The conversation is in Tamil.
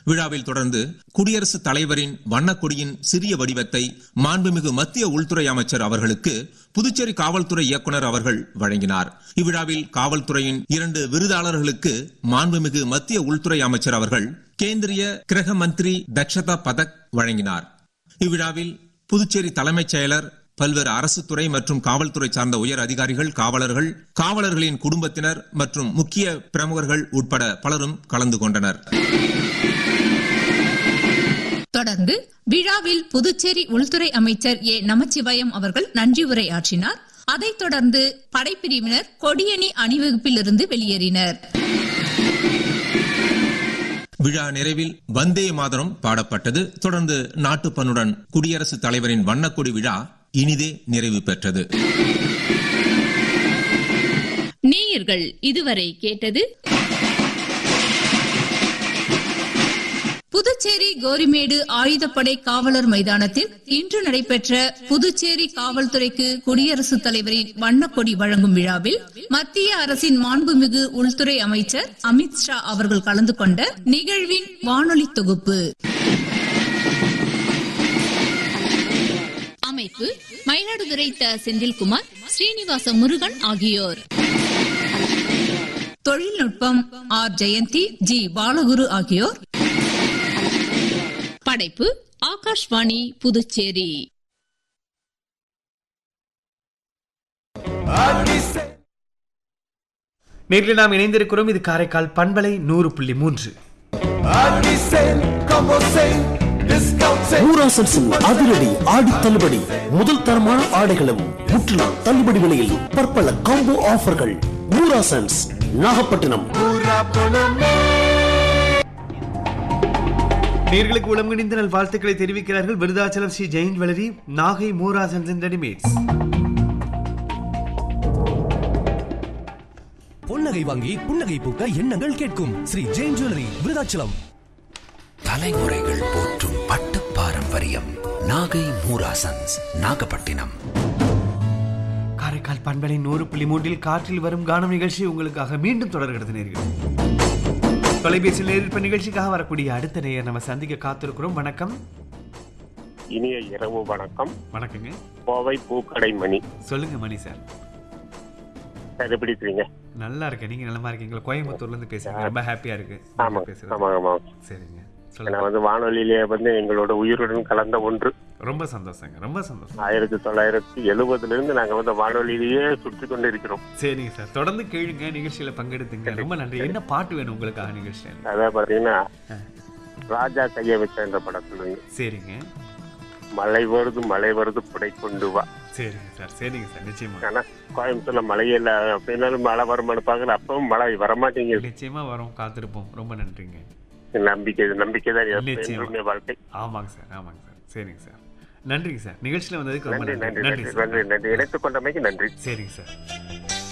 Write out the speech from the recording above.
விழாவில் தொடர்ந்து குடியரசுத் தலைவரின் வண்ணக்கொடியின் சிறிய வடிவத்தை மாண்புமிகு மத்திய உள்துறை அமைச்சர் அவர்களுக்கு புதுச்சேரி காவல்துறை இயக்குனர் அவர்கள் வழங்கினார் இவ்விழாவில் காவல்துறையின் இரண்டு விருதாளர்களுக்கு மாண்புமிகு மத்திய உள்துறை அமைச்சர் அவர்கள் கேந்திரிய கிரக மந்திரி தக்ஷதா பதக் வழங்கினார் இவ்விழாவில் புதுச்சேரி தலைமைச் செயலர் பல்வேறு அரசு துறை மற்றும் காவல்துறை சார்ந்த உயர் அதிகாரிகள் காவலர்கள் காவலர்களின் குடும்பத்தினர் மற்றும் முக்கிய பிரமுகர்கள் உட்பட பலரும் கலந்து கொண்டனர் தொடர்ந்து விழாவில் புதுச்சேரி உள்துறை அமைச்சர் ஏ நமச்சிவாயம் அவர்கள் நன்றி உரை ஆற்றினார் அதைத் தொடர்ந்து படைப்பிரிவினர் கொடியணி அணிவகுப்பிலிருந்து வெளியேறினர் விழா நிறைவில் வந்தே மாதரம் பாடப்பட்டது தொடர்ந்து நாட்டுப்பண்ணுடன் குடியரசுத் தலைவரின் வண்ணக்கொடி விழா இனிதே நிறைவு பெற்றது நேயர்கள் இதுவரை கேட்டது புதுச்சேரி கோரிமேடு ஆயுதப்படை காவலர் மைதானத்தில் இன்று நடைபெற்ற புதுச்சேரி காவல்துறைக்கு குடியரசுத் தலைவரின் வண்ணக்கொடி வழங்கும் விழாவில் மத்திய அரசின் மாண்புமிகு உள்துறை அமைச்சர் அமித் ஷா அவர்கள் கலந்து கொண்ட நிகழ்வின் வானொலி தொகுப்பு அமைப்பு மயிலாடுதுறை த செந்தில்குமார் ஸ்ரீனிவாச முருகன் ஆகியோர் தொழில்நுட்பம் ஆர் ஜெயந்தி ஜி பாலகுரு ஆகியோர் படைப்பு ஆகாஷ்வாணி புதுச்சேரி நேரில் நாம் இணைந்திருக்கிறோம் இது காரைக்கால் பண்பலை நூறு புள்ளி மூன்று ஊராசன்ஸின் அதிரடி ஆடி தள்ளுபடி முதல் தரமான ஆடைகளும் முற்றிலும் தள்ளுபடி விலையில் பற்பல காம்போ ஆஃபர்கள் ஊராசன்ஸ் நாகப்பட்டினம் நேர்களுக்கு உளம்கிணிந்த நல் வாழ்த்துக்களை தெரிவிக்கிறார்கள் விருதாச்சலம் ஸ்ரீ ஜெயின் வளரி நாகை மூராசன்ஸ் அண்ட் ரெடிமேட்ஸ் பொன்னகை வாங்கி புன்னகை பூக்க எண்ணங்கள் கேட்கும் ஸ்ரீ ஜெயின் ஜுவல்லரி விருதாச்சலம் தலைமுறைகள் போற்றும் பட்டு பாரம்பரியம் நாகை மூராசன்ஸ் நாகப்பட்டினம் காரைக்கால் பண்பலை நூறு புள்ளி மூன்றில் காற்றில் வரும் கானம் நிகழ்ச்சி உங்களுக்காக மீண்டும் தொடர்கிறது நேர்கள் தொலைபேசியில் நேரில் நிகழ்ச்சிக்காக வரக்கூடிய அடுத்த நேயர் நம்ம சந்திக்க காத்திருக்கிறோம் வணக்கம் இனிய இரவு வணக்கம் வணக்கங்க கோவை பூக்கடை மணி சொல்லுங்க மணி சார் சார் எப்படி இருக்கீங்க நல்லா இருக்கேன் நீங்க நலமா இருக்கீங்களா கோயம்புத்தூர்ல இருந்து பேசுறீங்க ரொம்ப ஹாப்பியா இருக்கு ஆமா பேசுறது ஆமா ஆமா சரிங்க நான் சொல்லுங்க வந்து வானொலியிலே வந்து எங்களோட உயிருடன் கலந்த ஒன்று ரொம்ப சந்தோஷங்க ரொம்ப சந்தோஷம் ஆயிரத்தி தொள்ளாயிரத்தி எழுபதுல இருந்து நாங்க வந்து வானொலியிலேயே சுற்றி கொண்டு இருக்கிறோம் சரிங்க சார் தொடர்ந்து கேளுங்க நிகழ்ச்சியில பங்கெடுத்துங்க ரொம்ப நன்றி என்ன பாட்டு வேணும் உங்களுக்காக நிகழ்ச்சியில் அதான் பாத்தீங்கன்னா ராஜா கைய வச்ச இந்த படத்துல இருந்து, சரிங்க மழை வருது மழை வருது புடை கொண்டு வா சரிங்க சார் சரிங்க சார் நிச்சயமா ஆனா கோயம்புத்தூர்ல மழையே இல்ல அப்படின்னாலும் மழை வருமானு பாக்குற அப்பவும் மழை வரமாட்டேங்குது நிச்சயமா வரும் காத்திருப்போம் ரொம்ப நன்றிங்க நம்பிக்கை நம்பிக்கை தான் நிச்சயமா. என்னுடைய வாழ்க்கை ஆமாங்க சார் ஆமாங்க சார் சரிங்க சார் நன்றிங்க சார் நிகழ்ச்சியில வந்ததுக்கு ரொம்ப நன்றி நன்றி நன்றி நன்றி நன்றி சார் நன்றி நன்றி இணைத்துக் கொண்டமைக்கு நன்றி சரிங்க சார்